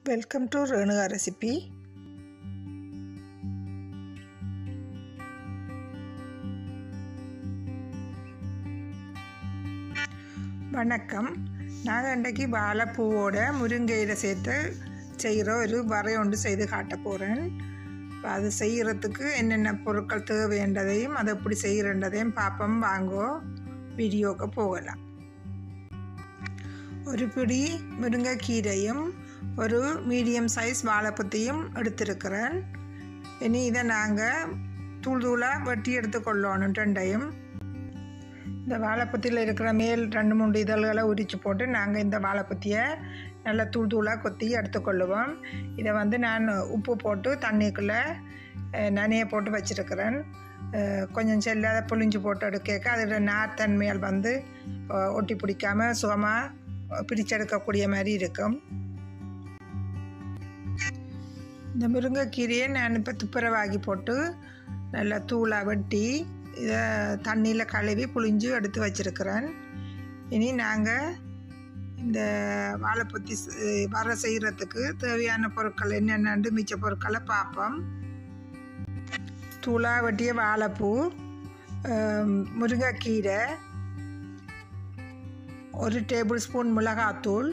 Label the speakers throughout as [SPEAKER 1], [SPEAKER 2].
[SPEAKER 1] welcome to Renuka recipe வணக்கம் நாங்கள் இன்றைக்கி வாழைப்பூவோட முருங்கையில் சேர்த்து செய்கிற ஒரு வரை ஒன்று செய்து காட்ட போகிறேன் அது செய்கிறதுக்கு என்னென்ன பொருட்கள் தேவைன்றதையும் அதை எப்படி செய்கிறன்றதையும் பார்ப்போம் வாங்கோ வீடியோக்கு போகலாம் ஒரு பிடி முருங்கைக்கீரையும் ஒரு மீடியம் சைஸ் வாழைப்பத்தையும் எடுத்திருக்கிறேன் இனி இதை நாங்கள் தூள் தூளாக வெட்டி எடுத்துக்கொள்ளணும் ரெண்டையும் இந்த வாழைப்பத்தியில் இருக்கிற மேல் ரெண்டு மூணு இதழ்களை உரித்து போட்டு நாங்கள் இந்த வாழைப்பத்தியை நல்லா தூள் தூளாக கொத்தி எடுத்துக்கொள்ளுவோம் இதை வந்து நான் உப்பு போட்டு தண்ணிக்குள்ளே நனைய போட்டு வச்சுருக்கிறேன் கொஞ்சம் செல்லாத புளிஞ்சு போட்டு எடுக்க அதோட நார்த்தன்மையால் வந்து ஒட்டி பிடிக்காமல் சுகமாக பிரிச்செடுக்கக்கூடிய மாதிரி இருக்கும் இந்த முருங்கைக்கீரையை நான் இப்போ துப்புரவாகி போட்டு நல்லா தூளாக வெட்டி இதை தண்ணியில் கழுவி புளிஞ்சு எடுத்து வச்சுருக்கிறேன் இனி நாங்கள் இந்த வாழைப்பத்தி வர செய்கிறதுக்கு தேவையான பொருட்கள் என்னென்னு மிச்ச பொருட்களை பார்ப்போம் தூளாக வெட்டிய வாழைப்பூ முருங்கைக்கீரை ஒரு டேபிள் ஸ்பூன் மிளகாத்தூள்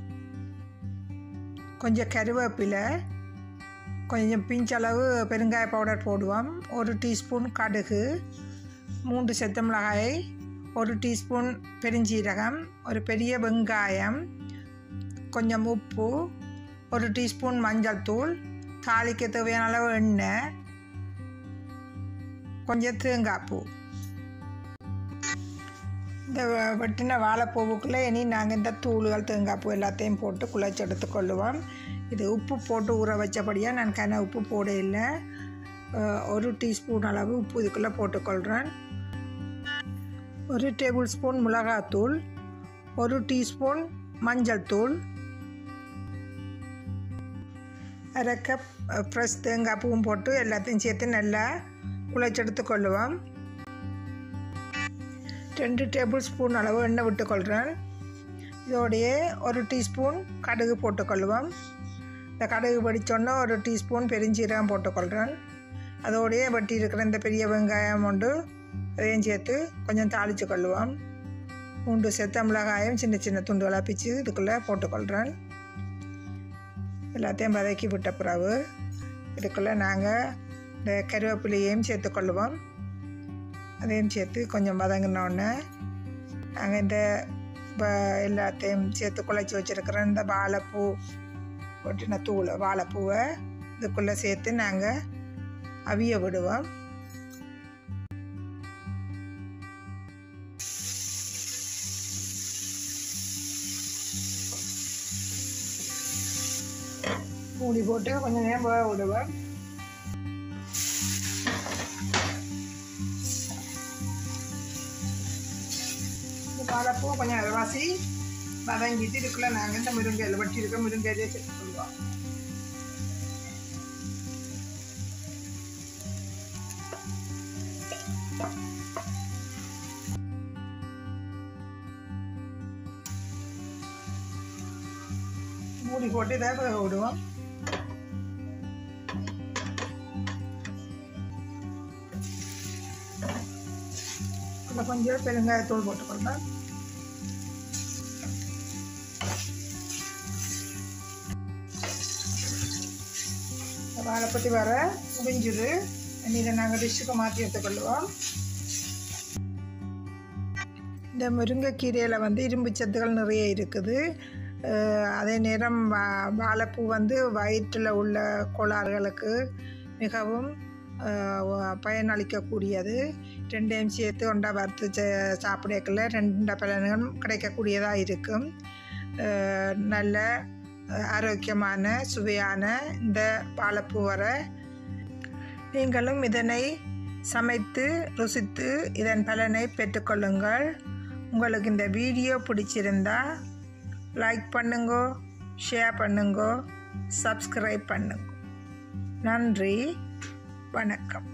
[SPEAKER 1] கொஞ்சம் கருவேப்பிலை கொஞ்சம் பிஞ்சளவு பெருங்காய பவுடர் போடுவோம் ஒரு டீஸ்பூன் கடுகு மூன்று செத்த மிளகாய் ஒரு டீஸ்பூன் பெருஞ்சீரகம் ஒரு பெரிய வெங்காயம் கொஞ்சம் உப்பு ஒரு டீஸ்பூன் மஞ்சள் தூள் தாளிக்க தேவையான அளவு எண்ணெய் கொஞ்சம் தேங்காய் பூ இந்த வெட்டின வாழைப்பூவுக்குள்ளே இனி நாங்கள் இந்த தூள்கள் தேங்காய் பூ எல்லாத்தையும் போட்டு குழைச்சி எடுத்துக்கொள்ளுவோம் இது உப்பு போட்டு ஊற வச்சபடியாக நான் கன உப்பு போட இல்லை ஒரு டீஸ்பூன் அளவு உப்பு இதுக்குள்ளே போட்டுக்கொள்கிறேன் ஒரு டேபிள் ஸ்பூன் மிளகாத்தூள் ஒரு டீஸ்பூன் மஞ்சள் தூள் அரை கப் ஃப்ரெஷ் தேங்காய் பூவும் போட்டு எல்லாத்தையும் சேர்த்து நல்லா குழைச்செடுத்து கொள்ளுவோம் ரெண்டு டேபிள் ஸ்பூன் அளவு எண்ணெய் விட்டுக்கொள்கிறேன் இதோடையே ஒரு டீஸ்பூன் கடுகு போட்டுக்கொள்வோம் இந்த கடுகு படித்தோன்னே ஒரு டீஸ்பூன் பெருஞ்சீரகம் போட்டுக்கொள்கிறேன் அதோடையே வட்டி இருக்கிற இந்த பெரிய வெங்காயம் உண்டு அதையும் சேர்த்து கொஞ்சம் தாளித்து கொள்ளுவோம் மூன்று செத்த மிளகாயம் சின்ன சின்ன துண்டுகளாக பிச்சு இதுக்குள்ளே போட்டுக்கொள்கிறேன் எல்லாத்தையும் வதக்கி விட்ட பிறகு இதுக்குள்ளே நாங்கள் இந்த கருவேப்பிலையையும் சேர்த்துக்கொள்ளுவோம் அதையும் சேர்த்து கொஞ்சம் வதங்கினோடனே நாங்கள் இந்த எல்லாத்தையும் சேர்த்து குழைச்சி வச்சுருக்கிற இந்த வாழைப்பூ ஒட்டின தூள் வாழைப்பூவை இதுக்குள்ளே சேர்த்து நாங்கள் அவிய விடுவோம் மூடி போட்டு கொஞ்சம் நேரம் வேக விடுவேன் வாழைப்பூ கொஞ்சம் அரைவாசி வதங்கிட்டு இதுக்குள்ளே நாங்கள் இந்த முருங்கையில் வட்டி இருக்க முருங்கையிலே சேர்த்து கொள்வோம் மூடி போட்டு இதை வேக விடுவோம் இதில் கொஞ்சம் பெருங்காயத்தூள் போட்டுக்கொள்ளலாம் வாழைப்பத்தி வர முடிஞ்சுது இதை நாங்கள் டிஷ்ஷுக்கு மாற்றி எடுத்துக்கொள்வோம் இந்த முருங்கைக்கீரையில் வந்து இரும்பு சத்துக்கள் நிறைய இருக்குது அதே நேரம் வா வாழைப்பூ வந்து வயிற்றில் உள்ள கோளாறுகளுக்கு மிகவும் பயனளிக்கக்கூடியது ரெண்டையும் சேர்த்து ஒன்றா வறுத்து சாப்பிடக்கல ரெண்டு பலன்களும் கிடைக்கக்கூடியதாக இருக்கும் நல்ல ஆரோக்கியமான சுவையான இந்த வாழைப்பூ வர நீங்களும் இதனை சமைத்து ருசித்து இதன் பலனை பெற்றுக்கொள்ளுங்கள் உங்களுக்கு இந்த வீடியோ பிடிச்சிருந்தா லைக் பண்ணுங்க ஷேர் பண்ணுங்க சப்ஸ்கிரைப் பண்ணுங்க நன்றி வணக்கம்